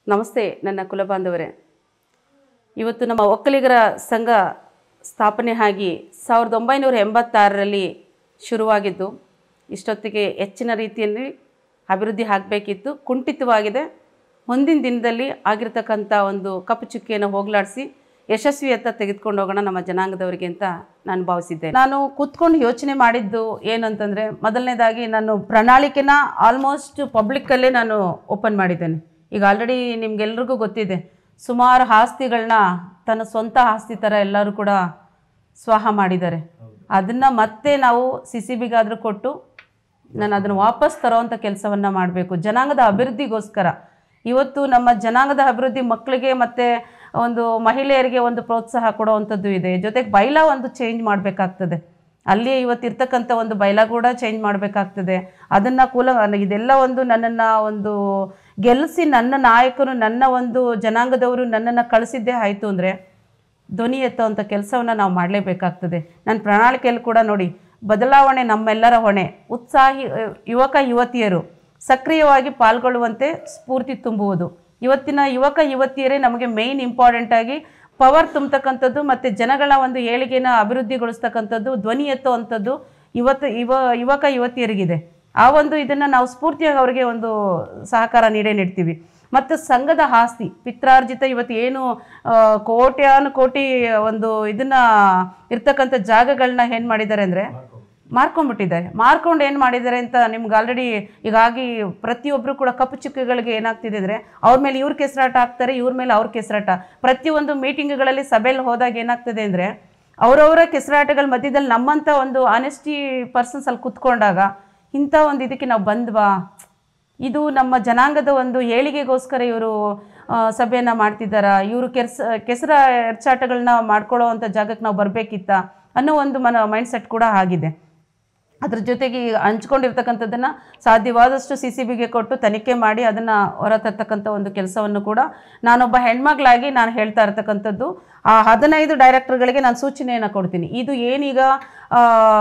ನಮಸ್ತೆ ನನ್ನ ಕುಲಬಾಂಧವರೇ ಇವತ್ತು ನಮ್ಮ ಒಕ್ಕಲಿಗರ ಸಂಘ ಸ್ಥಾಪನೆ ಆಗಿ ಸಾವಿರದ ಒಂಬೈನೂರ ಎಂಬತ್ತಾರರಲ್ಲಿ ಶುರುವಾಗಿದ್ದು ಇಷ್ಟೊತ್ತಿಗೆ ಹೆಚ್ಚಿನ ರೀತಿಯಲ್ಲಿ ಅಭಿವೃದ್ಧಿ ಆಗಬೇಕಿತ್ತು ಕುಂಠಿತವಾಗಿದೆ ಮುಂದಿನ ದಿನದಲ್ಲಿ ಆಗಿರ್ತಕ್ಕಂಥ ಒಂದು ಕಪ್ಪು ಚುಕ್ಕಿಯನ್ನು ಹೋಗಲಾಡಿಸಿ ಯಶಸ್ವಿಯತ್ತ ತೆಗೆದುಕೊಂಡು ಹೋಗೋಣ ನಮ್ಮ ಜನಾಂಗದವರಿಗೆ ಅಂತ ನಾನು ಭಾವಿಸಿದ್ದೆ ನಾನು ಕೂತ್ಕೊಂಡು ಯೋಚನೆ ಮಾಡಿದ್ದು ಏನಂತಂದರೆ ಮೊದಲನೇದಾಗಿ ನಾನು ಪ್ರಣಾಳಿಕೆನ ಆಲ್ಮೋಸ್ಟ್ ಪಬ್ಲಿಕ್ಕಲ್ಲೇ ನಾನು ಓಪನ್ ಮಾಡಿದ್ದೇನೆ ಈಗ ಆಲ್ರೆಡಿ ನಿಮ್ಗೆಲ್ರಿಗೂ ಗೊತ್ತಿದೆ ಸುಮಾರು ಆಸ್ತಿಗಳನ್ನ ತನ್ನ ಸ್ವಂತ ಆಸ್ತಿ ಥರ ಎಲ್ಲರೂ ಕೂಡ ಸ್ವಾಹ ಮಾಡಿದ್ದಾರೆ ಅದನ್ನು ಮತ್ತೆ ನಾವು ಸಿ ಸಿ ಬಿಗಾದರೂ ಕೊಟ್ಟು ನಾನು ಅದನ್ನು ವಾಪಸ್ ತರೋವಂಥ ಕೆಲಸವನ್ನು ಮಾಡಬೇಕು ಜನಾಂಗದ ಅಭಿವೃದ್ಧಿಗೋಸ್ಕರ ಇವತ್ತು ನಮ್ಮ ಜನಾಂಗದ ಅಭಿವೃದ್ಧಿ ಮಕ್ಕಳಿಗೆ ಮತ್ತು ಒಂದು ಮಹಿಳೆಯರಿಗೆ ಒಂದು ಪ್ರೋತ್ಸಾಹ ಕೊಡುವಂಥದ್ದು ಇದೆ ಜೊತೆಗೆ ಬೈಲ ಒಂದು ಚೇಂಜ್ ಮಾಡಬೇಕಾಗ್ತದೆ ಅಲ್ಲಿ ಇವತ್ತಿರ್ತಕ್ಕಂಥ ಒಂದು ಬೈಲ ಕೂಡ ಚೇಂಜ್ ಮಾಡಬೇಕಾಗ್ತದೆ ಅದನ್ನು ಕುಲ ಇದೆಲ್ಲ ಒಂದು ನನ್ನನ್ನು ಒಂದು ಗೆಲ್ಲಿಸಿ ನನ್ನ ನಾಯಕರು ನನ್ನ ಒಂದು ಜನಾಂಗದವರು ನನ್ನನ್ನು ಕಳಿಸಿದ್ದೇ ಆಯಿತು ಅಂದರೆ ಧ್ವನಿ ಎತ್ತುವಂಥ ಕೆಲಸವನ್ನು ನಾವು ಮಾಡಲೇಬೇಕಾಗ್ತದೆ ನನ್ನ ಪ್ರಣಾಳಿಕೆಯಲ್ಲಿ ಕೂಡ ನೋಡಿ ಬದಲಾವಣೆ ನಮ್ಮೆಲ್ಲರ ಹೊಣೆ ಉತ್ಸಾಹಿ ಅಹ್, ಯುವಕ ಯುವತಿಯರು ಸಕ್ರಿಯವಾಗಿ ಪಾಲ್ಗೊಳ್ಳುವಂತೆ ಸ್ಫೂರ್ತಿ ತುಂಬುವುದು ಇವತ್ತಿನ ಯುವಕ ಯುವತಿಯರೇ ನಮಗೆ ಮೇಯ್ನ್ ಇಂಪಾರ್ಟೆಂಟಾಗಿ ಪವರ್ ತುಂಬತಕ್ಕಂಥದ್ದು ಮತ್ತು ಜನಗಳ ಒಂದು ಏಳಿಗೆನ ಅಭಿವೃದ್ಧಿಗೊಳಿಸ್ತಕ್ಕಂಥದ್ದು ಧ್ವನಿ ಎತ್ತುವಂಥದ್ದು ಇವತ್ತು ಯುವ ಯುವಕ ಯುವತಿಯರಿಗಿದೆ ಆ ಒಂದು ಇದನ್ನು ನಾವು ಸ್ಫೂರ್ತಿಯಾಗಿ ಅವರಿಗೆ ಒಂದು ಸಹಕಾರ ನೀಡೇ ನೀಡ್ತೀವಿ ಮತ್ತು ಸಂಘದ ಆಸ್ತಿ ಪಿತ್ರಾರ್ಜಿತ ಇವತ್ತು ಏನು ಆ, ಕೋಟ್ಯಾನು ಕೋಟಿ ಒಂದು ಇದನ್ನು ಇರ್ತಕ್ಕಂಥ ಜಾಗಗಳನ್ನ ಏನು ಮಾಡಿದ್ದಾರೆ ಅಂದರೆ ಮಾರ್ಕೊಂಡ್ಬಿಟ್ಟಿದ್ದಾರೆ ಮಾರ್ಕೊಂಡು ಏನು ಮಾಡಿದ್ದಾರೆ ಅಂತ ನಿಮ್ಗೆ ಆಲ್ರೆಡಿ ಹೀಗಾಗಿ ಪ್ರತಿಯೊಬ್ಬರು ಕೂಡ ಕಪ್ಪು ಚುಕ್ಕಿಗಳಿಗೆ ಏನಾಗ್ತಿದೆ ಅಂದರೆ ಅವ್ರ ಮೇಲೆ ಇವ್ರ ಕೆಸರಾಟ ಹಾಕ್ತಾರೆ ಇವ್ರ ಮೇಲೆ ಅವ್ರ ಕೆಸರಾಟ ಪ್ರತಿಯೊಂದು ಮೀಟಿಂಗ್ಗಳಲ್ಲಿ ಸಭೆಯಲ್ಲಿ ಹೋದಾಗ ಏನಾಗ್ತದೆ ಅಂದರೆ ಅವರವರ ಕೆಸರಾಟಗಳ ಮಧ್ಯದಲ್ಲಿ ನಮ್ಮಂಥ ಒಂದು ಆನೆಸ್ಟಿ ಪರ್ಸನ್ಸ್ ಅಲ್ಲಿ ಕುತ್ಕೊಂಡಾಗ ಇಂಥ ಒಂದು ಇದಕ್ಕೆ ನಾವು ಬಂದ್ವಾ ಇದು ನಮ್ಮ ಜನಾಂಗದ ಒಂದು ಏಳಿಗೆಗೋಸ್ಕರ ಇವರು ಸಭೆಯನ್ನು ಮಾಡ್ತಿದ್ದಾರಾ ಇವರು ಕೆರ್ಸ ಕೆಸರ ಎರ್ಚಾಟಗಳನ್ನ ಮಾಡ್ಕೊಳ್ಳೋ ಅಂಥ ಜಾಗಕ್ಕೆ ನಾವು ಬರಬೇಕಿತ್ತ ಅನ್ನೋ ಒಂದು ಮನ ಮೈಂಡ್ ಸೆಟ್ ಕೂಡ ಆಗಿದೆ ಅದ್ರ ಜೊತೆಗೆ ಈ ಹಂಚ್ಕೊಂಡಿರ್ತಕ್ಕಂಥದ್ದನ್ನು ಸಾಧ್ಯವಾದಷ್ಟು ಸಿ ಸಿ ಬಿಗೆ ಕೊಟ್ಟು ತನಿಖೆ ಮಾಡಿ ಅದನ್ನು ಹೊರತರ್ತಕ್ಕಂಥ ಒಂದು ಕೆಲಸವನ್ನು ಕೂಡ ನಾನೊಬ್ಬ ಹೆಣ್ಮಗಳಾಗಿ ನಾನು ಹೇಳ್ತಾ ಇರ್ತಕ್ಕಂಥದ್ದು ಆ ಹದಿನೈದು ಡೈರೆಕ್ಟರ್ಗಳಿಗೆ ನಾನು ಸೂಚನೆಯನ್ನು ಕೊಡ್ತೀನಿ ಇದು ಏನೀಗ ಆ,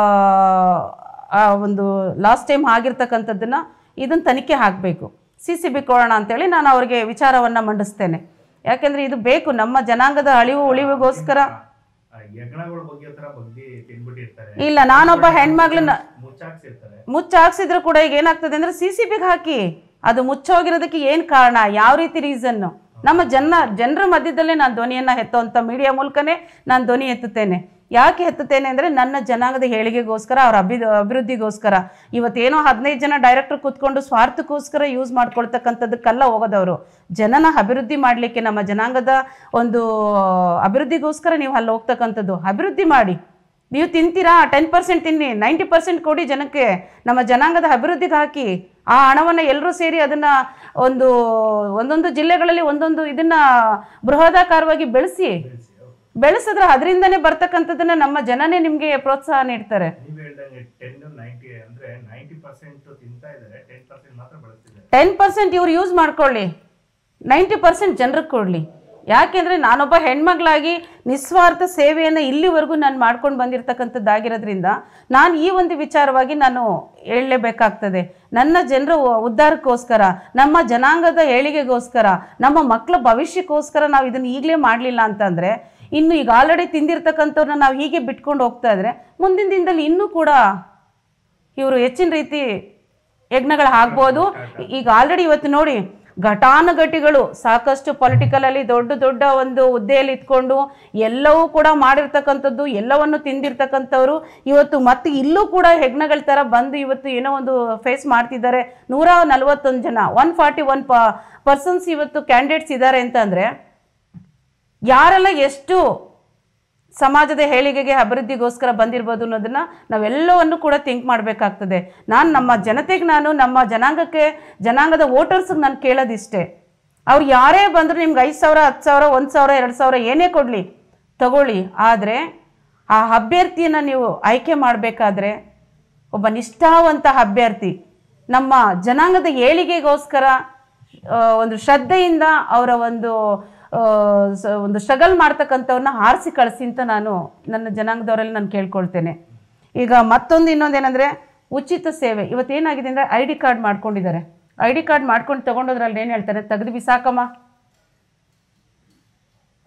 ಆ ಒಂದು ಲಾಸ್ಟ್ ಟೈಮ್ ಆಗಿರ್ತಕ್ಕಂಥದ್ದನ್ನು ಇದನ್ನು ತನಿಖೆ ಆಗಬೇಕು ಸಿ ಸಿ ಬಿ ಕೊಡೋಣ ಅಂತೇಳಿ ನಾನು ಅವರಿಗೆ ವಿಚಾರವನ್ನು ಮಂಡಿಸ್ತೇನೆ ಯಾಕೆಂದರೆ ಇದು ಬೇಕು ನಮ್ಮ ಜನಾಂಗದ ಅಳಿವು ಉಳಿವಿಗೋಸ್ಕರ ಆ ಹೆಗ್ಣಗಳ ಬಗ್ಗೆ ಹತ್ರ ಬಗ್ಗೆ ತಿನ್ಬಿಟ್ಟಿರ್ತಾರೆ ಇಲ್ಲ ನಾನೊಬ್ಬ ಹೆಣ್ಮಗ್ಳನ್ನ ಮುಚ್ಚಾಕ್ಸಿರ್ತಾರೆ ಮುಚ್ಚಾಕ್ಸಿದ್ರು ಕೂಡ ಈಗ ಏನಾಗ್ತದೆ ಅಂದ್ರೆ ಸಿ ಸಿ ಬಿಗೆ ಹಾಕಿ ಅದು ಮುಚ್ಚೋಗಿರೋದಕ್ಕೆ ಏನು ಕಾರಣ ಯಾವ ರೀತಿ ರೀಸನ್ನು ನಮ್ಮ ಜನ ಜನರ ಮಧ್ಯದಲ್ಲೇ ನಾನು ಧ್ವನಿಯನ್ನು ಎತ್ತುವಂಥ ಮೀಡಿಯಾ ಮೂಲಕನೇ ನಾನು ಧ್ವನಿ ಎತ್ತುತ್ತೇನೆ ಯಾಕೆ ಎತ್ತುತ್ತೇನೆ ಅಂದರೆ ನನ್ನ ಜನಾಂಗದ ಏಳಿಗೆಗೋಸ್ಕರ ಅವ್ರ ಅಭಿ ಅಭಿವೃದ್ಧಿಗೋಸ್ಕರ ಇವತ್ತೇನೋ ಹದಿನೈದು ಜನ ಡೈರೆಕ್ಟರ್ ಕೂತ್ಕೊಂಡು ಸ್ವಾರ್ಥಕ್ಕೋಸ್ಕರ ಯೂಸ್ ಮಾಡ್ಕೊಳ್ತಕ್ಕಂಥದ್ದಕ್ಕೆಲ್ಲ ಹೋಗೋದವರು ಜನನ ಅಭಿವೃದ್ಧಿ ಮಾಡಲಿಕ್ಕೆ ನಮ್ಮ ಜನಾಂಗದ ಒಂದು ಅಭಿವೃದ್ಧಿಗೋಸ್ಕರ ನೀವು ಅಲ್ಲಿ ಹೋಗ್ತಕ್ಕಂಥದ್ದು ಅಭಿವೃದ್ಧಿ ಮಾಡಿ ನೀವು ತಿಂತೀರಾ ಟೆನ್ ಪರ್ಸೆಂಟ್ ತಿನ್ನಿ ನೈಂಟಿ ಪರ್ಸೆಂಟ್ ಕೊಡಿ ಜನಕ್ಕೆ ನಮ್ಮ ಜನಾಂಗದ ಅಭಿವೃದ್ಧಿಗೆ ಹಾಕಿ ಆ ಹಣವನ್ನು ಎಲ್ಲರೂ ಸೇರಿ ಅದನ್ನು ಒಂದು ಒಂದೊಂದು ಜಿಲ್ಲೆಗಳಲ್ಲಿ ಒಂದೊಂದು ಇದನ್ನು ಬೃಹದಾಕಾರವಾಗಿ ಬೆಳೆಸಿ ಬೆಳೆಸಿದ್ರೆ ಅದರಿಂದನೇ ಬರ್ತಕ್ಕಂಥದ್ದನ್ನ ನಮ್ಮ ಜನನೇ ನಿಮಗೆ ಪ್ರೋತ್ಸಾಹ ನೀಡ್ತಾರೆ ನೀವ್ ಹೇಳ್ದಂಗೆ ಟೆನ್ ನೈಂಟಿ ಅಂದ್ರೆ ನೈಂಟಿ ಪರ್ಸೆಂಟ್ ತಿಂತಾ ಇದಾರೆ ಟೆನ್ ಪರ್ಸೆಂಟ್ ಮಾತ್ರ ಬಳಸ್ತಿದ್ದಾರೆ ಟೆನ್ ಪರ್ಸೆಂಟ್ ಇವ್ರು ಯೂಸ್ ಮಾಡ್ಕೊಳ್ಳಿ ನೈಂಟಿ ಪರ್ಸೆಂಟ್ ಜನರಿಗೆ ಕೊಡಲಿ ಯಾಕೆಂದರೆ ನಾನೊಬ್ಬ ಹೆಣ್ಮಗಳಾಗಿ ನಿಸ್ವಾರ್ಥ ಸೇವೆಯನ್ನು ಇಲ್ಲಿವರೆಗೂ ನಾನು ಮಾಡ್ಕೊಂಡು ಬಂದಿರತಕ್ಕಂಥದ್ದಾಗಿರೋದ್ರಿಂದ ನಾನು ಈ ಒಂದು ವಿಚಾರವಾಗಿ ನಾನು ಹೇಳಲೇಬೇಕಾಗ್ತದೆ ನನ್ನ ಜನರ ಉದ್ಧಾರಕ್ಕೋಸ್ಕರ ನಮ್ಮ ಜನಾಂಗದ ಏಳಿಗೆಗೋಸ್ಕರ ನಮ್ಮ ಮಕ್ಕಳ ಭವಿಷ್ಯಕ್ಕೋಸ್ಕರ ನಾವು ಇದನ್ನು ಈಗಲೇ ಮಾಡಲಿಲ್ಲ ಅಂತಂದರೆ ಇನ್ನು ಈಗ ಆಲ್ರೆಡಿ ತಿಂದಿರ್ತಕ್ಕಂಥವ್ರನ್ನ ನಾವು ಹೀಗೆ ಬಿಟ್ಕೊಂಡು ಹೋಗ್ತಾ ಇದ್ರೆ ಮುಂದಿನ ದಿನದಲ್ಲಿ ಇನ್ನೂ ಕೂಡ ಇವರು ಹೆಚ್ಚಿನ ರೀತಿ ಯಜ್ಞಗಳು ಆಗ್ಬೋದು ಈಗ ಆಲ್ರೆಡಿ ಇವತ್ತು ನೋಡಿ ಘಟಾನುಘಟಿಗಳು ಸಾಕಷ್ಟು ಪೊಲಿಟಿಕಲಲ್ಲಿ ದೊಡ್ಡ ದೊಡ್ಡ ಒಂದು ಹುದ್ದೆಯಲ್ಲಿ ಇಟ್ಕೊಂಡು ಎಲ್ಲವೂ ಕೂಡ ಮಾಡಿರ್ತಕ್ಕಂಥದ್ದು ಎಲ್ಲವನ್ನು ತಿಂದಿರ್ತಕ್ಕಂಥವ್ರು ಇವತ್ತು ಮತ್ತೆ ಇಲ್ಲೂ ಕೂಡ ಹೆಗ್ಣಗಳ ಥರ ಬಂದು ಇವತ್ತು ಏನೋ ಒಂದು ಫೇಸ್ ಮಾಡ್ತಿದ್ದಾರೆ ನೂರ ನಲವತ್ತೊಂದು ಜನ ಒನ್ ಫಾರ್ಟಿ ಒನ್ ಪ ಪರ್ಸನ್ಸ್ ಇವತ್ತು ಕ್ಯಾಂಡಿಡೇಟ್ಸ್ ಇದ್ದಾರೆ ಅಂತಂದರೆ ಯಾರೆಲ್ಲ ಎಷ್ಟು ಸಮಾಜದ ಏಳಿಗೆಗೆ ಅಭಿವೃದ್ಧಿಗೋಸ್ಕರ ಬಂದಿರ್ಬೋದು ಅನ್ನೋದನ್ನು ನಾವೆಲ್ಲವನ್ನು ಕೂಡ ಥಿಂಕ್ ಮಾಡಬೇಕಾಗ್ತದೆ ನಾನು ನಮ್ಮ ಜನತೆಗೆ ನಾನು ನಮ್ಮ ಜನಾಂಗಕ್ಕೆ ಜನಾಂಗದ ವೋಟರ್ಸ್ಗೆ ನಾನು ಕೇಳೋದಿಷ್ಟೇ ಅವ್ರು ಯಾರೇ ಬಂದರೂ ನಿಮ್ಗೆ ಐದು ಸಾವಿರ ಹತ್ತು ಸಾವಿರ ಒಂದು ಸಾವಿರ ಎರಡು ಸಾವಿರ ಏನೇ ಕೊಡಲಿ ತಗೊಳ್ಳಿ ಆದರೆ ಆ ಅಭ್ಯರ್ಥಿಯನ್ನು ನೀವು ಆಯ್ಕೆ ಮಾಡಬೇಕಾದ್ರೆ ಒಬ್ಬ ನಿಷ್ಠಾವಂತ ಅಭ್ಯರ್ಥಿ ನಮ್ಮ ಜನಾಂಗದ ಏಳಿಗೆಗೋಸ್ಕರ ಆ, ಒಂದು ಶ್ರದ್ಧೆಯಿಂದ ಅವರ ಒಂದು ಆ, ಸ- ಒಂದು ಸ್ಟ್ರಗಲ್ ಮಾಡ್ತಕ್ಕಂಥವ್ರನ್ನ ಆರಿಸಿ ಕಳಿಸಿ ಅಂತ ನಾನು ನನ್ನ ಜನಾಂಗದವರಲ್ಲಿ ನಾನು ಕೇಳ್ಕೊಳ್ತೇನೆ ಈಗ ಮತ್ತೊಂದು ಇನ್ನೊಂದು ಏನಂದರೆ ಉಚಿತ ಸೇವೆ ಇವತ್ತೇನಾಗಿದೆ ಅಂದರೆ ಐ ಡಿ ಕಾರ್ಡ್ ಮಾಡ್ಕೊಂಡಿದ್ದಾರೆ ಐ ಡಿ ಕಾರ್ಡ್ ಮಾಡ್ಕೊಂಡು ತೊಗೊಂಡೋದ್ರಲ್ಲಿ ಏನು ಹೇಳ್ತಾರೆ ತೆಗೆದು ಬಿಸಾಕಮ್ಮ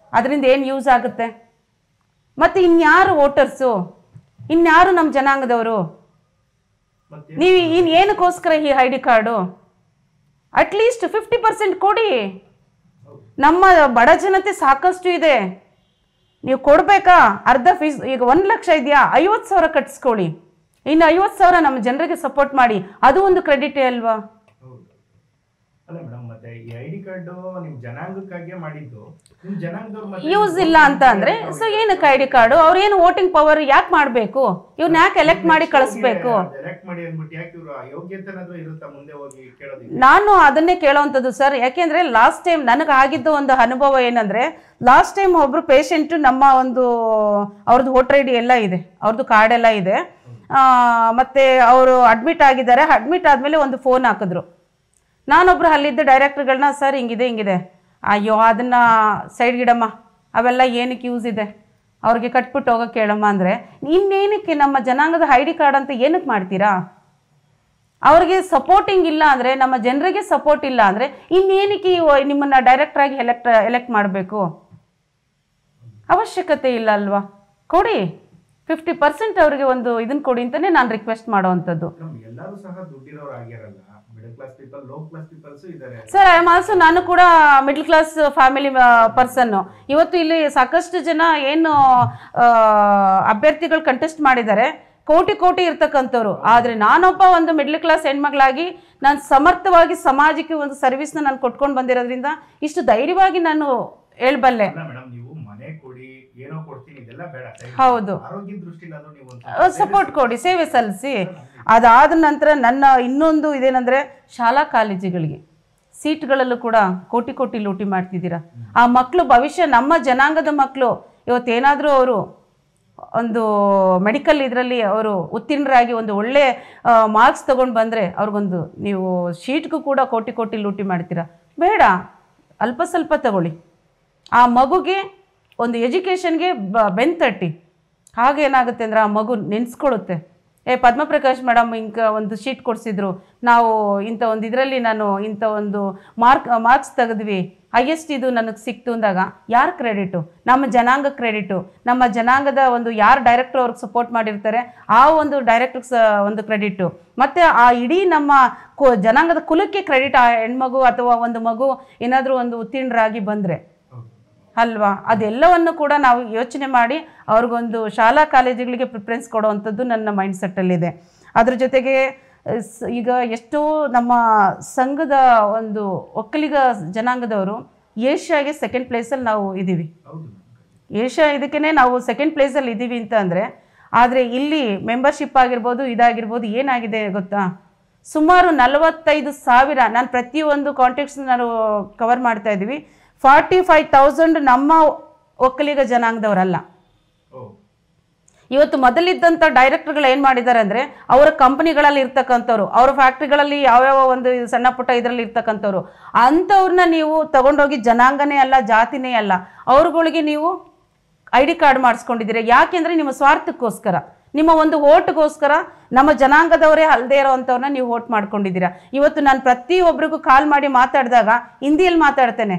ಅದರಿಂದ ಏನು ಯೂಸ್ ಆಗುತ್ತೆ ಮತ್ತು ಇನ್ಯಾರು ವೋಟರ್ಸು ಇನ್ಯಾರು ನಮ್ಮ ಜನಾಂಗದವರು ಮತ್ತೆ ನೀವು ಇನ್ನು ಏನಕ್ಕೋಸ್ಕರ ಈ I D card at least fifty percent ಕೊಡಿ ನಮ್ಮ ಬಡ ಜನತೆ ಸಾಕಷ್ಟು ಇದೆ ನೀವು ಕೊಡಬೇಕಾ ಅರ್ಧ ಫೀಸ್ ಈಗ ಒಂದು ಲಕ್ಷ ಇದೆಯಾ ಐವತ್ತು ಸಾವಿರ ಕಟ್ಟಿಸ್ಕೊಳ್ಳಿ ಇನ್ನು ಐವತ್ತು ಸಾವಿರ ನಮ್ಮ ಜನರಿಗೆ ಸಪೋರ್ಟ್ ಮಾಡಿ ಅದು ಒಂದು ಕ್ರೆಡಿಟೇ ಅಲ್ವಾ ಹೌದು ಅಲ್ಲ ಮೇಡಮ್ ಮತ್ತೆ ಈ ಐ ಡಿ ಕಾರ್ಡ್ ನಿಮ್ ಜನಾಂಗಕ್ಕಾಗಿಯೇ ಮಾಡಿದ್ದು ನಿಮ್ ಜನಾಂಗದವ್ರು ಮತ್ತೆ ಯೂಸ್ ಇಲ್ಲ ಅಂತ ಅಂದ್ರೆ ಸೊ ಏನಕ್ಕೆ ಐ ಡಿ ಕಾರ್ಡು ಅವ್ರು ಏನು ವೋಟಿಂಗ್ ಪವರ್ ಯಾಕೆ ಮಾಡಬೇಕು ಇವ್ರನ್ನ ಯಾಕೆ ಎಲೆಕ್ಟ್ ಮಾಡಿ ಕಳಿಸ್ಬೇಕು ಎಲೆಕ್ಟ್ ಮಾಡಿ ಅಂದ್ಬಿಟ್ಟು ಯಾಕೆ ಇವರು ಯೋಗ್ಯತೆನಾದ್ರೂ ಇರುತ್ತಾ ಮುಂದೆ ಹೋಗಿ ಕೇಳೋದಿಕ್ಕೆ ನಾನು ಅದನ್ನೇ ಕೇಳೋವಂಥದ್ದು ಸರ್ ಯಾಕೆಂದರೆ ಲಾಸ್ಟ್ ಟೈಮ್ ನನಗೆ ಆಗಿದ್ದ ಒಂದು ಅನುಭವ ಏನಂದರೆ ಲಾಸ್ಟ್ ಟೈಮ್ ಒಬ್ಬರು ಪೇಷಂಟು ನಮ್ಮ ಒಂದು ಅವ್ರದ್ದು ವೋಟರ್ ಐ ಡಿ ಎಲ್ಲ ಇದೆ ಅವ್ರದ್ದು ಕಾರ್ಡ್ ಎಲ್ಲ ಇದೆ ಆ, ಮತ್ತೆ ಅವರು ಅಡ್ಮಿಟ್ ಆಗಿದ್ದಾರೆ ಅಡ್ಮಿಟ್ ಆದಮೇಲೆ ಒಂದು ಫೋನ್ ಹಾಕಿದ್ರು ನಾನೊಬ್ರು ಅಲ್ಲಿದ್ದ ಡೈರೆಕ್ಟರ್ಗಳನ್ನ ಸರ್ ಹಿಂಗಿದೆ ಹಿಂಗಿದೆ ಅಯ್ಯೋ ಅದನ್ನು ಸೈಡ್ಗಿಡಮ್ಮ ಅವೆಲ್ಲ ಏನಕ್ಕೆ ಯೂಸ್ ಇದೆ ಅವ್ರಿಗೆ ಕಟ್ಬಿಟ್ಟು ಹೋಗೋಕೆ ಕೇಳಮ್ಮ ಅಂದರೆ ಇನ್ನೇನಕ್ಕೆ ನಮ್ಮ ಜನಾಂಗದ ಐ ಡಿ ಕಾರ್ಡ್ ಅಂತ ಏನಕ್ಕೆ ಮಾಡ್ತೀರಾ ಅವ್ರಿಗೆ ಸಪೋರ್ಟಿಂಗ್ ಇಲ್ಲ ಅಂದರೆ ನಮ್ಮ ಜನರಿಗೆ ಸಪೋರ್ಟ್ ಇಲ್ಲ ಅಂದರೆ ಇನ್ನೇನಕ್ಕೆ ಇವ- ನಿಮ್ಮನ್ನ ಡೈರೆಕ್ಟ್ರಾಗಿ ಎಲೆಕ್ಟ್ ಎಲೆಕ್ಟ್ ಮಾಡಬೇಕು ಅವಶ್ಯಕತೆ ಇಲ್ಲ ಅಲ್ವಾ ಕೊಡಿ ಫಿಫ್ಟಿ ಪರ್ಸೆಂಟ್ ಅವರಿಗೆ ಒಂದು ಇದನ್ನು ಕೊಡಿ ಅಂತಲೇ ನಾನು ರಿಕ್ವೆಸ್ಟ್ ಮಾಡೋವಂಥದ್ದು ನಮ್ ಎಲ್ಲರೂ ಸಹ ದುಡ್ಡಿರೋರು ಆಗಿರಲ್ಲ middle class people low class peoples ಇದಾರೆ ಸರ್ ಐ ಆಮ್ ಆಲ್ಸೋ ನಾನು ಕೂಡ ಮಿಡ್ಲ್ ಕ್ಲಾಸ್ ಫ್ಯಾಮಿಲಿ ಪರ್ಸನ್ನು ಇವತ್ತು ಇಲ್ಲಿ ಸಾಕಷ್ಟು ಜನ ಏನು ಆ, ಅಭ್ಯರ್ಥಿಗಳು ಕಂಟೆಸ್ಟ್ ಮಾಡಿದ್ದಾರೆ ಕೋಟಿ ಕೋಟಿ ಇರ್ತಕ್ಕಂಥವ್ರು ಆದರೆ ನಾನೊಬ್ಬ ಒಂದು ಮಿಡ್ಲ್ ಕ್ಲಾಸ್ ಹೆಣ್ಮಗಳಾಗಿ ನಾನು ಸಮರ್ಥವಾಗಿ ಸಮಾಜಕ್ಕೆ ಒಂದು ಸರ್ವಿಸ್ನ ನಾನು ಕೊಟ್ಕೊಂಡು ಬಂದಿರೋದ್ರಿಂದ ಇಷ್ಟು ಧೈರ್ಯವಾಗಿ ನಾನು ಹೇಳ್ಬಲ್ಲೆ ಅಲ್ಲ ಮೇಡಮ್ ನೀವು ಮನೆ ಕೊಡಿ ಏನೋ ಕೊಡ್ತೀನಿ ಇದೆಲ್ಲ ಬೇಡ side ಹೌದು. ಆರೋಗ್ಯ ದೃಷ್ಟಿಲಾದ್ರೂ ನೀವು ಒಂದು ಸಪೋರ್ಟ್ ಕೊಡಿ ಸೇವೆ ಸಲ್ಲಿಸಿ ಅದಾದ ನಂತರ ನನ್ನ ಇನ್ನೊಂದು ಇದೇನೆಂದರೆ ಶಾಲಾ ಕಾಲೇಜುಗಳಿಗೆ ಸೀಟ್ಗಳಲ್ಲೂ ಕೂಡ ಕೋಟಿ ಕೋಟಿ ಲೂಟಿ ಮಾಡ್ತಿದ್ದೀರಾ ಆ ಮಕ್ಕಳು ಭವಿಷ್ಯ ನಮ್ಮ ಜನಾಂಗದ ಮಕ್ಕಳು ಇವತ್ತೇನಾದರೂ ಅವರು ಒಂದು ಮೆಡಿಕಲ್ ಇದರಲ್ಲಿ ಅವರು ಉತ್ತೀರ್ಣರಾಗಿ ಒಂದು ಒಳ್ಳೆ ಮಾರ್ಕ್ಸ್ ತೊಗೊಂಡು ಬಂದರೆ ಅವ್ರಿಗೊಂದು ನೀವು ಶೀಟ್ಗೂ ಕೂಡ ಕೋಟಿ ಕೋಟಿ ಲೂಟಿ ಮಾಡ್ತೀರಾ ಬೇಡ ಅಲ್ಪ ಸ್ವಲ್ಪ ತಗೊಳ್ಳಿ ಆ ಮಗುಗೆ ಒಂದು ಎಜುಕೇಷನ್ಗೆ ಬ ಬೆನ್ತಟ್ಟಿ ಹಾಗೇನಾಗುತ್ತೆ ಅಂದರೆ ಆ ಮಗು ನೆನೆಸ್ಕೊಳ್ಳುತ್ತೆ ಏ ಪದ್ಮಪ್ರಕಾಶ್ ಮೇಡಮ್ ಇಂಕ ಒಂದು ಶೀಟ್ ಕೊಡಿಸಿದ್ರು ನಾವು ಇಂಥ ಒಂದು ಇದರಲ್ಲಿ ನಾನು ಇಂಥ ಒಂದು ಮಾರ್ಕ್ ಮಾರ್ಕ್ಸ್ ತೆಗೆದ್ವಿ ಹೈಯೆಸ್ಟ್ ಇದು ನನಗೆ ಸಿಕ್ತು ಅಂದಾಗ ಯಾರ ಕ್ರೆಡಿಟು ನಮ್ಮ ಜನಾಂಗ ಕ್ರೆಡಿಟು ನಮ್ಮ ಜನಾಂಗದ ಒಂದು ಯಾರು ಡೈರೆಕ್ಟರ್ ಅವ್ರಿಗೆ ಸಪೋರ್ಟ್ ಮಾಡಿರ್ತಾರೆ ಆ ಒಂದು ಡೈರೆಕ್ಟರ್ ಸ ಒಂದು ಕ್ರೆಡಿಟು ಮತ್ತು ಆ ಇಡೀ ನಮ್ಮ ಕು ಜನಾಂಗದ ಕುಲಕ್ಕೆ ಕ್ರೆಡಿಟ್ ಆ ಹೆಣ್ಮಗು ಅಥವಾ ಒಂದು ಮಗು ಏನಾದರೂ ಒಂದು ಉತ್ತೀರ್ಣರಾಗಿ ಬಂದರೆ ಹೌದು. ಅಲ್ವಾ ಅದೆಲ್ಲವನ್ನು ಕೂಡ ನಾವು ಯೋಚನೆ ಮಾಡಿ ಅವ್ರಿಗೊಂದು ಶಾಲಾ ಕಾಲೇಜುಗಳಿಗೆ ಪ್ರಿಫರೆನ್ಸ್ ಕೊಡುವಂಥದ್ದು ನನ್ನ ಮೈಂಡ್ ಸೆಟ್ಟಲ್ಲಿದೆ ಅದ್ರ ಜೊತೆಗೆ ಅಹ್, ಸ್- ಈಗ ಎಷ್ಟೋ ನಮ್ಮ ಸಂಘದ ಒಂದು ಒಕ್ಕಲಿಗ ಜನಾಂಗದವರು ಏಷ್ಯಾಗೆ ಸೆಕೆಂಡ್ ಪ್ಲೇಸಲ್ಲಿ ನಾವು ಇದ್ದೀವಿ ಹೌದು ಏಷ್ಯಾ ಇದಕ್ಕೇ ನಾವು ಸೆಕೆಂಡ್ ಪ್ಲೇಸಲ್ಲಿ ಇದ್ದೀವಿ ಅಂತ ಅಂದರೆ ಆದರೆ ಇಲ್ಲಿ ಮೆಂಬರ್ಶಿಪ್ ಆಗಿರ್ಬೋದು ಇದಾಗಿರ್ಬೋದು ಏನಾಗಿದೆ ಗೊತ್ತಾ ಸುಮಾರು ನಲವತ್ತೈದು ಸಾವಿರ ನಾನು ಪ್ರತಿಯೊಂದು ಕಾಂಟ್ಯಾಕ್ಟ್ಸ್ ನಾನು ಕವರ್ ಮಾಡ್ತಾ ಇದ್ದೀವಿ ಫಾರ್ಟಿ ಫೈವ್ ತೌಸಂಡ್ ನಮ್ಮ ಒಕ್ಕಲಿಗ ಜನಾಂಗದವರಲ್ಲ ಓ ಇವತ್ತು ಮೊದಲಿದ್ದಂಥ ಡೈರೆಕ್ಟರ್ಗಳು ಏನು ಮಾಡಿದ್ದಾರೆ ಅಂದರೆ ಅವರ ಕಂಪನಿಗಳಲ್ಲಿ ಇರ್ತಕ್ಕಂಥವ್ರು ಅವ್ರ ಫ್ಯಾಕ್ಟ್ರಿಗಳಲ್ಲಿ ಯಾವ್ಯಾವ ಒಂದು ಸಣ್ಣ ಪುಟ್ಟ ಇದರಲ್ಲಿ ಇರ್ತಕ್ಕಂಥವ್ರು ಅಂಥವ್ರನ್ನ ನೀವು ತಗೊಂಡೋಗಿ ಜನಾಂಗನೇ ಅಲ್ಲ ಜಾತಿನೇ ಅಲ್ಲ ಅವ್ರುಗಳಿಗೆ ನೀವು ಐ ಡಿ ಕಾರ್ಡ್ ಮಾಡಿಸ್ಕೊಂಡಿದ್ದೀರಿ ಯಾಕೆಂದರೆ ನಿಮ್ಮ ಸ್ವಾರ್ಥಕ್ಕೋಸ್ಕರ ನಿಮ್ಮ ಒಂದು ಓಟ್ಗೋಸ್ಕರ ನಮ್ಮ ಜನಾಂಗದವರೇ ಅಲ್ಲದೆ ಇರೋವಂಥವ್ರನ್ನ ನೀವು ಓಟ್ ಮಾಡ್ಕೊಂಡಿದ್ದೀರಾ ಇವತ್ತು ನಾನು ಪ್ರತಿಯೊಬ್ಬರಿಗೂ ಕಾಲ್ ಮಾಡಿ ಮಾತಾಡಿದಾಗ ಹಿಂದಿಯಲ್ಲಿ ಮಾತಾಡ್ತೇನೆ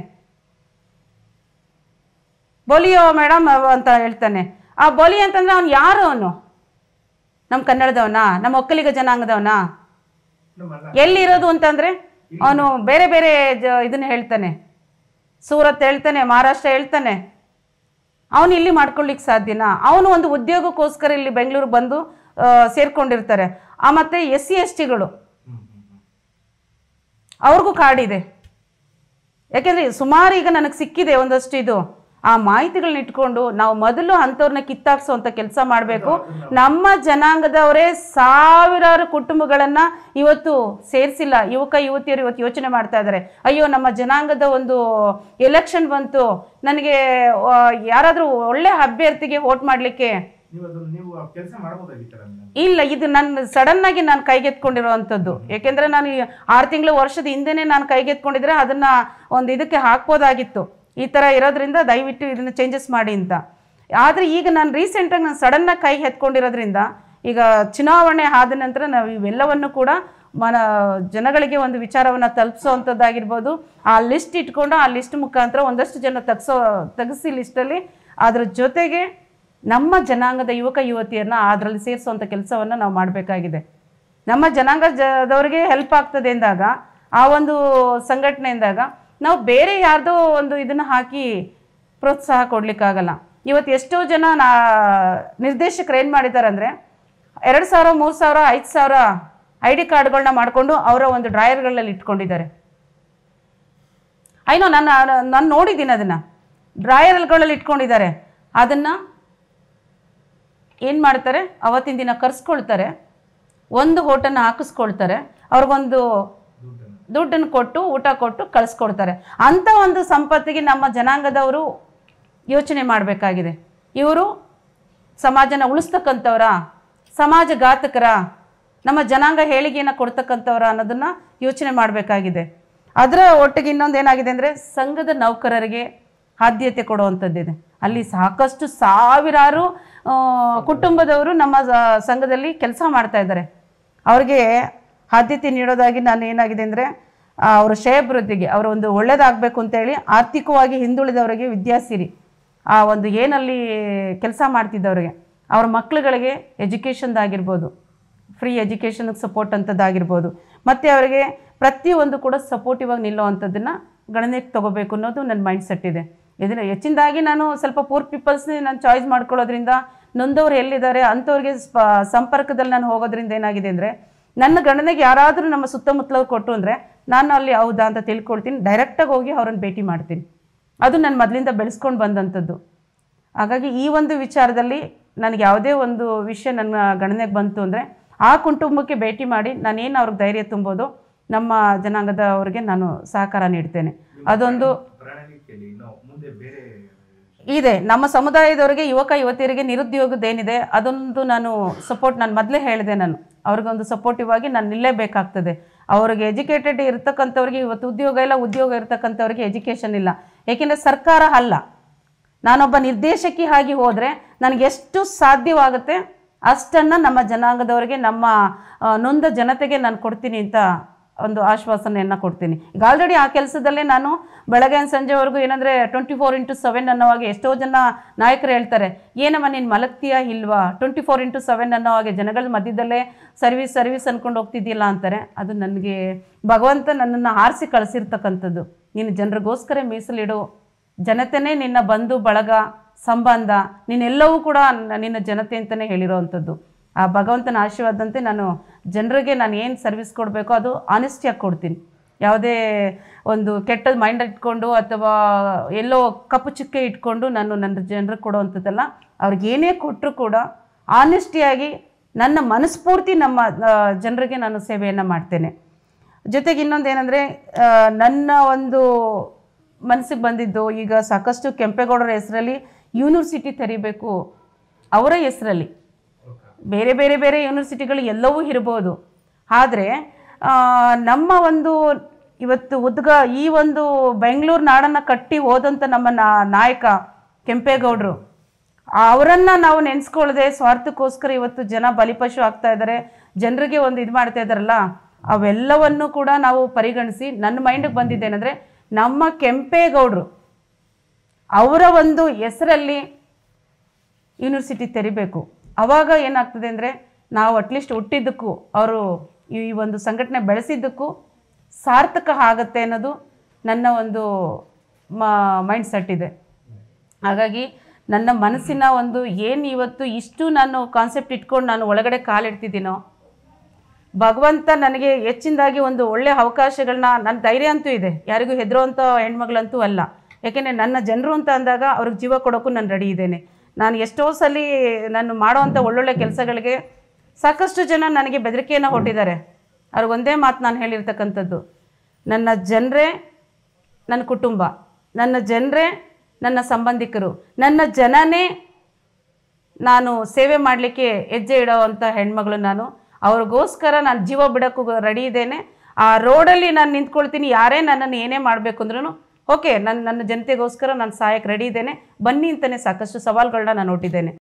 ಬೋಲಿಯೋ ಮೇಡಮ್ ಅಂತ ಹೇಳ್ತಾನೆ ಆ ಬೋಲಿ ಅಂತಂದ್ರೆ ಅವ್ನು ಯಾರು ಅವನು ನಮ್ಮ ಕನ್ನಡದವನಾ ನಮ್ಮ ಒಕ್ಕಲಿಗ ಜನಾಂಗದವನಾ ನಮ್ಮಲ್ಲ ಎಲ್ಲಿರೋದು ಅಂತಂದ್ರೆ ಅವನು ಬೇರೆ ಬೇರೆ ಜ ಇದನ್ನ ಹೇಳ್ತಾನೆ ಸೂರತ್ ಹೇಳ್ತಾನೆ ಮಹಾರಾಷ್ಟ್ರ ಹೇಳ್ತಾನೆ ಅವನು ಇಲ್ಲಿ ಮಾಡ್ಕೊಳ್ಳಿಕ್ಕೆ ಸಾಧ್ಯನಾ ಅವನು ಒಂದು ಉದ್ಯೋಗಕ್ಕೋಸ್ಕರ ಇಲ್ಲಿ ಬೆಂಗಳೂರು ಬಂದು ಆ, ಸೇರ್ಕೊಂಡಿರ್ತಾರೆ ಆ ಮತ್ತೆ ಎಸ್ ಸಿ ಎಸ್ ಟಿಗಳು ಹ್ಮ್ ಹ್ಮ್ ಹ್ಮ್ ಅವ್ರಿಗೂ ಕಾರ್ಡ್ ಇದೆ ಯಾಕೆಂದರೆ ಸುಮಾರು ಈಗ ನನಗೆ ಸಿಕ್ಕಿದೆ ಒಂದಷ್ಟು ಇದು ಆ ಮಾಹಿತಿಗಳನ್ನ ಇಟ್ಕೊಂಡು ನಾವು ಮೊದಲು ಅಂಥವ್ರನ್ನ ಕಿತ್ತಾಕ್ಸೋವಂಥ ಕೆಲಸ ಮಾಡಬೇಕು ನಮ್ಮ ಜನಾಂಗದವರೇ ಸಾವಿರಾರು ಕುಟುಂಬಗಳನ್ನು ಇವತ್ತು ಸೇರಿಸಿಲ್ಲ ಯುವಕ ಯುವತಿಯರು ಇವತ್ತು ಯೋಚನೆ ಮಾಡ್ತಾ ಇದ್ದಾರೆ ಅಯ್ಯೋ ನಮ್ಮ ಜನಾಂಗದ ಒಂದು ಎಲೆಕ್ಷನ್ ಬಂತು ನನಗೆ ಆ, ಯಾರಾದರೂ ಒಳ್ಳೆ ಅಭ್ಯರ್ಥಿಗೆ ವೋಟ್ ಮಾಡಲಿಕ್ಕೆ ನೀವು ಅದನ್ನ ನೀವು ಕೆಲಸ ಮಾಡ್ಬೋದಾಗಿತ್ತಲ್ಲ ಮೇಡಮ್ ಇಲ್ಲ ಇದು ನನ್ನ ಸಡನ್ನಾಗಿ ನಾನು ಕೈಗೆತ್ಕೊಂಡಿರುವಂಥದ್ದು ಏಕೆಂದರೆ ನಾನು ಈ ಆರು ತಿಂಗಳು ವರ್ಷದ ಹಿಂದೆನೇ ನಾನು ಕೈಗೆತ್ಕೊಂಡಿದ್ರೆ ಅದನ್ನು ಒಂದು ಇದಕ್ಕೆ ಹಾಕ್ಬೋದಾಗಿತ್ತು ಈ ಥರ ಇರೋದ್ರಿಂದ ದಯವಿಟ್ಟು ಇದನ್ನು ಚೇಂಜಸ್ ಮಾಡಿ ಅಂತ ಆದರೆ ಈಗ ನಾನು ರೀಸೆಂಟಾಗಿ ನಾನು ಸಡನ್ನಾಗಿ ಕೈ ಎತ್ಕೊಂಡಿರೋದ್ರಿಂದ ಈಗ ಚುನಾವಣೆ ಆದ ನಂತರ ನಾವು ಇವೆಲ್ಲವನ್ನು ಕೂಡ ಮನ ಜನಗಳಿಗೆ ಒಂದು ವಿಚಾರವನ್ನು ತಲುಪಿಸೋವಂಥದ್ದಾಗಿರ್ಬೋದು ಆ ಲಿಸ್ಟ್ ಇಟ್ಕೊಂಡು ಆ ಲಿಸ್ಟ್ ಮುಖಾಂತರ ಒಂದಷ್ಟು ಜನ ತೆಗ್ಸೋ ತೆಗೆಸಿ ಲಿಸ್ಟಲ್ಲಿ ಅದ್ರ ಜೊತೆಗೆ ನಮ್ಮ ಜನಾಂಗದ ಯುವಕ ಯುವತಿಯರನ್ನ ಅದರಲ್ಲಿ ಸೇರಿಸುವಂಥ ಕೆಲಸವನ್ನು ನಾವು ಮಾಡಬೇಕಾಗಿದೆ ನಮ್ಮ ಜನಾಂಗ ಜದವರಿಗೆ ಹೆಲ್ಪ್ ಆಗ್ತದೆ ಎಂದಾಗ ಆ ಒಂದು ಸಂಘಟನೆಯಿಂದಾಗ ನಾವು ಬೇರೆ ಯಾರ್ದೋ ಒಂದು ಇದನ್ನು ಹಾಕಿ ಪ್ರೋತ್ಸಾಹ ಕೊಡ್ಲಿಕ್ಕಾಗಲ್ಲ ಇವತ್ತು ಎಷ್ಟೋ ಜನ ನಾ ನಿರ್ದೇಶಕರು ಏನು ಮಾಡಿದ್ದಾರೆ ಅಂದರೆ ಎರಡು ಸಾವಿರ ಮೂರು ಸಾವಿರ ಐದು ಸಾವಿರ ಐ ಡಿ ಕಾರ್ಡ್ಗಳನ್ನ ಮಾಡಿಕೊಂಡು ಅವರ ಒಂದು ಡ್ರಾಯರ್ಗಳಲ್ಲಿ ಇಟ್ಕೊಂಡಿದ್ದಾರೆ ಐನೋ ನಾನು ನಾನು ನೋಡಿದ್ದೀನಿ ಅದನ್ನು ಡ್ರಾಯರ್ಗಳಲ್ಲಿ ಇಟ್ಕೊಂಡಿದ್ದಾರೆ ಅದನ್ನು ಏನು ಮಾಡ್ತಾರೆ ಅವತ್ತಿನ ದಿನ ಕರ್ಸ್ಕೊಳ್ತಾರೆ ಒಂದು ಹೋಟನ್ನು ಹಾಕಿಸ್ಕೊಳ್ತಾರೆ ಅವ್ರಿಗೊಂದು ದುಡ್ಡನ್ನು ದುಡ್ಡನ್ನು ಕೊಟ್ಟು ಊಟ ಕೊಟ್ಟು ಕಳಿಸ್ಕೊಡ್ತಾರೆ ಅಂಥ ಒಂದು ಸಂಪತ್ತಿಗೆ ನಮ್ಮ ಜನಾಂಗದವರು ಯೋಚನೆ ಮಾಡಬೇಕಾಗಿದೆ ಇವರು ಸಮಾಜನ ಉಳಿಸ್ತಕ್ಕಂಥವ್ರ ಸಮಾಜ ಘಾತಕರ ನಮ್ಮ ಜನಾಂಗ ಹೇಳಿಕೆಯನ್ನು ಕೊಡ್ತಕ್ಕಂಥವ್ರ ಅನ್ನೋದನ್ನು ಯೋಚನೆ ಮಾಡಬೇಕಾಗಿದೆ ಅದರ ಒಟ್ಟಿಗೆ ಇನ್ನೊಂದು ಏನಾಗಿದೆ ಅಂದರೆ ಸಂಘದ ನೌಕರರಿಗೆ ಆದ್ಯತೆ ಕೊಡುವಂಥದ್ದಿದೆ ಅಲ್ಲಿ ಸಾಕಷ್ಟು ಸಾವಿರಾರು ಆ, ಕುಟುಂಬದವರು ನಮ್ಮ ಸ- ಸಂಘದಲ್ಲಿ ಕೆಲಸ ಮಾಡ್ತಾ ಇದ್ದಾರೆ ಅವ್ರಿಗೆ ಆದ್ಯತೆ ನೀಡೋದಾಗಿ ನಾನು ಏನಾಗಿದೆ ಅಂದರೆ ಅವರ ಶ್ರೇಯಾಭಿವೃದ್ಧಿಗೆ ಅವರ ಒಂದು ಒಳ್ಳೇದಾಗಬೇಕು ಅಂತೇಳಿ ಆರ್ಥಿಕವಾಗಿ ಹಿಂದುಳಿದವರಿಗೆ ವಿದ್ಯಾಸಿರಿ ಆ ಒಂದು ಏನಲ್ಲಿ ಕೆಲಸ ಮಾಡ್ತಿದ್ದವ್ರಿಗೆ ಅವ್ರ ಮಕ್ಳುಗಳಿಗೆ ಎಜುಕೇಷನ್ದಾಗಿರ್ಬೋದು ಫ್ರೀ ಎಜುಕೇಷನ್ಗೆ ಸಪೋರ್ಟ್ ಅಂಥದ್ದಾಗಿರ್ಬೋದು ಮತ್ತು ಅವರಿಗೆ ಪ್ರತಿಯೊಂದು ಕೂಡ ಸಪೋರ್ಟಿವ್ ಆಗಿ ನಿಲ್ಲುವಂಥದ್ದನ್ನು ಗಣನೆಗೆ ತಗೋಬೇಕು ಅನ್ನೋದು ನನ್ನ ಮೈಂಡ್ ಸೆಟ್ ಇದೆ ಇದನ್ನು ಹೆಚ್ಚಿನದಾಗಿ ನಾನು ಸ್ವಲ್ಪ ಪೂರ್ ಪೀಪಲ್ಸ್ನೇ ನಾನು ಚಾಯ್ಸ್ ಮಾಡ್ಕೊಳ್ಳೋದ್ರಿಂದ ನೊಂದವ್ರು ಎಲ್ಲಿದ್ದಾರೆ ಅಂಥವ್ರಿಗೆ ಸ್ಪ ಸಂಪರ್ಕದಲ್ಲಿ ನಾನು ಹೋಗೋದ್ರಿಂದ ಏನಾಗಿದೆ ಅಂದರೆ ನನ್ನ ಗಣನೆಗೆ ಯಾರಾದರೂ ನಮ್ಮ ಸುತ್ತಮುತ್ತಲವ್ರು ಕೊಟ್ಟು ಅಂದರೆ ನಾನು ಅಲ್ಲಿ ಹೌದಾ ಅಂತ ತಿಳ್ಕೊಳ್ತೀನಿ ಡೈರೆಕ್ಟಾಗಿ ಹೋಗಿ ಅವ್ರನ್ನ ಭೇಟಿ ಮಾಡ್ತೀನಿ ಅದು ನಾನು ಮೊದಲಿಂದ ಬೆಳೆಸ್ಕೊಂಡು ಬಂದಂಥದ್ದು ಹಾಗಾಗಿ ಈ ಒಂದು ವಿಚಾರದಲ್ಲಿ ನನಗೆ ಯಾವುದೇ ಒಂದು ವಿಷಯ ನನ್ನ ಗಣನೆಗೆ ಬಂತು ಅಂದರೆ ಆ ಕುಟುಂಬಕ್ಕೆ ಭೇಟಿ ಮಾಡಿ ನಾನೇನು ಅವ್ರಿಗೆ ಧೈರ್ಯ ತುಂಬೋದು ನಮ್ಮ ಜನಾಂಗದವರಿಗೆ ನಾನು ಸಹಕಾರ ನೀಡ್ತೇನೆ ಅದೊಂದು ಪ್ರಣಾಳಿಕೆಯಲ್ಲಿ ನಾವು ಮುಂದೆ ಬೇರೆ ಇದೆ ನಮ್ಮ ಸಮುದಾಯದವರಿಗೆ ಯುವಕ ಯುವತಿಯರಿಗೆ ನಿರುದ್ಯೋಗದ್ದೇನಿದೆ ಅದೊಂದು ನಾನು ಸಪೋರ್ಟ್ ನಾನು ಮೊದಲೇ ಹೇಳಿದೆ ನಾನು ಅವ್ರಿಗೊಂದು ಸಪೋರ್ಟಿವ್ ಆಗಿ ನಾನು ನಿಲ್ಲೇಬೇಕಾಗ್ತದೆ ಅವ್ರಿಗೆ ಎಜುಕೇಟೆಡ್ ಇರ್ತಕ್ಕಂಥವ್ರಿಗೆ ಇವತ್ತು ಉದ್ಯೋಗ ಇಲ್ಲ ಉದ್ಯೋಗ ಇರ್ತಕ್ಕಂಥವ್ರಿಗೆ ಎಜುಕೇಷನ್ ಇಲ್ಲ ಏಕೆಂದರೆ ಸರ್ಕಾರ ಅಲ್ಲ ನಾನೊಬ್ಬ ನಿರ್ದೇಶಕಿ ಆಗಿ ಹೋದರೆ ನನಗೆ ಎಷ್ಟು ಸಾಧ್ಯವಾಗುತ್ತೆ ಅಷ್ಟನ್ನು ನಮ್ಮ ಜನಾಂಗದವರಿಗೆ ನಮ್ಮ ಆ, ನೊಂದ ಜನತೆಗೆ ನಾನು ಕೊಡ್ತೀನಿ ಅಂತ ಒಂದು ಆಶ್ವಾಸನೆಯನ್ನು ಕೊಡ್ತೀನಿ ಈಗ ಆಲ್ರೆಡಿ ಆ ಕೆಲಸದಲ್ಲೇ ನಾನು ಬೆಳಗ್ಗೆ ಸಂಜೆವರೆಗೂ ಏನಂದರೆ ಟ್ವೆಂಟಿ ಫೋರ್ ಇಂಟು ಸೆವೆನ್ ಅನ್ನೋವಾಗ ಎಷ್ಟೋ ಜನ ನಾಯಕರು ಹೇಳ್ತಾರೆ ಏನಮ್ಮ ನೀನು ಮಲಗ್ತೀಯಾ ಇಲ್ವಾ ಟ್ವೆಂಟಿ ಫೋರ್ ಇಂಟು ಸೆವೆನ್ ಅನ್ನೋ ಹಾಗೆ ಜನಗಳ ಮಧ್ಯದಲ್ಲೇ ಸರ್ವಿಸ್ ಸರ್ವಿಸ್ ಅಂದ್ಕೊಂಡು ಹೋಗ್ತಿದ್ದಿಲ್ಲ ಅಂತಾರೆ ಅದು ನನಗೆ ಭಗವಂತ ನನ್ನನ್ನು ಆರಿಸಿ ಕಳಿಸಿರ್ತಕ್ಕಂಥದ್ದು ನೀನು ಜನರಿಗೋಸ್ಕರ ಮೀಸಲಿಡು ಜನತೆನೇ ನಿನ್ನ ಬಂಧು ಬಳಗ ಸಂಬಂಧ ನೀನೆಲ್ಲವೂ ಕೂಡ ನ- ನಿನ್ನ ಜನತೆ ಅಂತಲೇ ಹೇಳಿರೋವಂಥದ್ದು ಆ ಭಗವಂತನ ಆಶೀರ್ವಾದಂತೆ ನಾನು ಜನರಿಗೆ ನಾನು ಏನು ಸರ್ವಿಸ್ ಕೊಡಬೇಕೋ ಅದು ಆನೆಸ್ಟಿಯಾಗಿ ಕೊಡ್ತೀನಿ ಯಾವುದೇ ಒಂದು ಕೆಟ್ಟದ ಮೈಂಡ್ ಇಟ್ಕೊಂಡು ಅಥವಾ ಎಲ್ಲೋ ಕಪ್ಪು ಚುಕ್ಕೆ ಇಟ್ಕೊಂಡು ನಾನು ನನ್ನ ಜನರಿಗೆ ಕೊಡುವಂಥದ್ದಲ್ಲ ಅವ್ರಿಗೆ ಏನೇ ಕೊಟ್ಟರು ಕೂಡ ಆನೆಸ್ಟಿಯಾಗಿ ನನ್ನ ಮನಸ್ಫೂರ್ತಿ ನಮ್ಮ ಆ, ಜನರಿಗೆ ನಾನು ಸೇವೆಯನ್ನು ಮಾಡ್ತೇನೆ ಜೊತೆಗೆ ಇನ್ನೊಂದು ಏನಂದರೆ ನನ್ನ ಒಂದು ಮನಸ್ಸಿಗೆ ಬಂದಿದ್ದು ಈಗ ಸಾಕಷ್ಟು ಕೆಂಪೇಗೌಡರ ಹೆಸರಲ್ಲಿ ಯೂನಿವರ್ಸಿಟಿ ತೆರಿಬೇಕು ಅವರ ಹೆಸರಲ್ಲಿ ಬೇರೆ ಬೇರೆ ಬೇರೆ ಯೂನಿವರ್ಸಿಟಿಗಳು ಎಲ್ಲವೂ ಇರ್ಬೋದು ಆದರೆ ನಮ್ಮ ಒಂದು ಇವತ್ತು ಉದ್ಗ ಈ ಒಂದು ಬೆಂಗಳೂರು ನಾಡನ್ನು ಕಟ್ಟಿ ಹೋದಂಥ ನಮ್ಮ ನಾ- ನಾಯಕ ಕೆಂಪೇಗೌಡರು ಅವರನ್ನು ನಾವು ನೆನೆಸ್ಕೊಳ್ಳದೆ ಸ್ವಾರ್ಥಕ್ಕೋಸ್ಕರ ಇವತ್ತು ಜನ ಬಲಿಪಶು ಆಗ್ತಾ ಇದ್ದಾರೆ ಜನರಿಗೆ ಒಂದು ಇದು ಮಾಡ್ತಾ ಇದ್ದಾರಲ್ಲ ಅವೆಲ್ಲವನ್ನು ಕೂಡ ನಾವು ಪರಿಗಣಿಸಿ ನನ್ನ ಮೈಂಡಿಗೆ ಬಂದಿದ್ದೇನೆಂದರೆ ನಮ್ಮ ಕೆಂಪೇಗೌಡರು ಅವರ ಒಂದು ಹೆಸರಲ್ಲಿ ಯೂನಿವರ್ಸಿಟಿ ತೆರಿಬೇಕು ಆವಾಗ ಏನಾಗ್ತದೆ ಅಂದರೆ ನಾವು ಅಟ್ಲೀಸ್ಟ್ ಹುಟ್ಟಿದ್ದಕ್ಕೂ ಅವರು ಈ ಒಂದು ಸಂಘಟನೆ ಬೆಳೆಸಿದ್ದಕ್ಕೂ ಸಾರ್ಥಕ ಆಗುತ್ತೆ ಅನ್ನೋದು ನನ್ನ ಒಂದು ಮೈಂಡ್ ಸೆಟ್ ಇದೆ ಹಾಗಾಗಿ ನನ್ನ ಮನಸ್ಸಿನ ಒಂದು ಏನು ಇವತ್ತು ಇಷ್ಟು ನಾನು ಕಾನ್ಸೆಪ್ಟ್ ಇಟ್ಕೊಂಡು ನಾನು ಒಳಗಡೆ ಕಾಲಿಡ್ತಿದ್ದೀನೋ ಭಗವಂತ ನನಗೆ ಹೆಚ್ಚಿನದಾಗಿ ಒಂದು ಒಳ್ಳೆಯ ಅವಕಾಶಗಳನ್ನ ನನ್ನ ಧೈರ್ಯ ಅಂತೂ ಇದೆ ಯಾರಿಗೂ ಹೆದರುವಂಥ ಹೆಣ್ಮಗಳಂತೂ ಅಲ್ಲ ಯಾಕೆಂದರೆ ನನ್ನ ಜನರು ಅಂತ ಅಂದಾಗ ಅವ್ರಿಗೆ ಜೀವ ಕೊಡೋಕ್ಕೂ ನಾನು ರೆಡಿ ಇದ್ದೇನೆ ನಾನು ಎಷ್ಟೋ ಸಲ ನಾನು ಮಾಡೋವಂಥ ಒಳ್ಳೊಳ್ಳೆ ಕೆಲಸಗಳಿಗೆ ಸಾಕಷ್ಟು ಜನ ನನಗೆ ಬೆದರಿಕೆಯನ್ನು ಹೊಟ್ಟಿದ್ದಾರೆ ಅವ್ರಿಗೆ ಒಂದೇ ಮಾತು ನಾನು ಹೇಳಿರ್ತಕ್ಕಂಥದ್ದು ನನ್ನ ಜನರೇ ನನ್ನ ಕುಟುಂಬ ನನ್ನ ಜನರೇ ನನ್ನ ಸಂಬಂಧಿಕರು ನನ್ನ ಜನನೇ ನಾನು ಸೇವೆ ಮಾಡಲಿಕ್ಕೆ ಹೆಜ್ಜೆ ಇಡೋವಂಥ ಹೆಣ್ಮಗಳು ನಾನು ಅವ್ರಿಗೋಸ್ಕರ ನಾನು ಜೀವ ಬಿಡೋಕ್ಕೂ ರೆಡಿ ಇದ್ದೇನೆ ಆ ರೋಡಲ್ಲಿ ನಾನು ನಿಂತ್ಕೊಳ್ತೀನಿ ಯಾರೇ ನನ್ನನ್ನು ಏನೇ ಮಾಡಬೇಕು ಅಂದ್ರೂ ಓಕೆ ನನ್ನ ನನ್ನ ಜನತೆಗೋಸ್ಕರ ನಾನು ಸಹಾಯಕ್ಕೆ ರೆಡಿ ಇದ್ದೇನೆ ಬನ್ನಿ ಅಂತಲೇ ಸಾಕಷ್ಟು ಸವಾಲುಗಳನ್ನ ನಾನು ಒಟ್ಟಿದ್ದೇನೆ